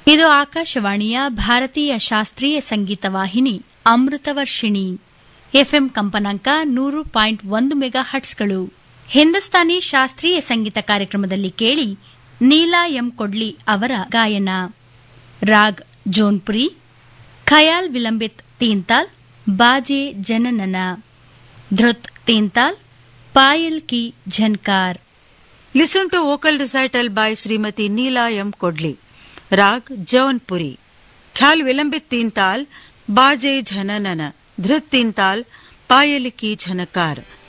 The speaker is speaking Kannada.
ಇದು ಆಕಾಶವಾಣಿಯ ಭಾರತೀಯ ಶಾಸ್ತ್ರೀಯ ಸಂಗೀತ ವಾಹಿನಿ ಅಮೃತವರ್ಷಿಣಿ ಎಫ್ಎಂ ಕಂಪನಾಂಕ ನೂರು ಪಾಯಿಂಟ್ ಒಂದು ಮೆಗಾ ಹಟ್ಸ್ಗಳು ಹಿಂದೂಸ್ತಾನಿ ಶಾಸ್ತ್ರೀಯ ಸಂಗೀತ ಕಾರ್ಯಕ್ರಮದಲ್ಲಿ ಕೇಳಿ ನೀಲಾ ಎಂ ಕೊಡ್ಲಿ ಅವರ ಗಾಯನ ರಾಗ್ ಜೋನ್ಪುರಿ ಖಯಾಲ್ ವಿಲಂಬಿತ್ ತೀನ್ತಾಲ್ ಬಾಜೆ ಜನನನ ಧೃತ್ ತೀನ್ತಾಲ್ ಪಾಯಲ್ ಕಿ ಝನ್ಕಾರ್ Listen to vocal recital by Srimati Neela M. Kodli. Rag Jaunpuri. Khyal Vilambit Tintal, Baje Jhananana, Dhrit Tintal, Payaliki Jhanakar.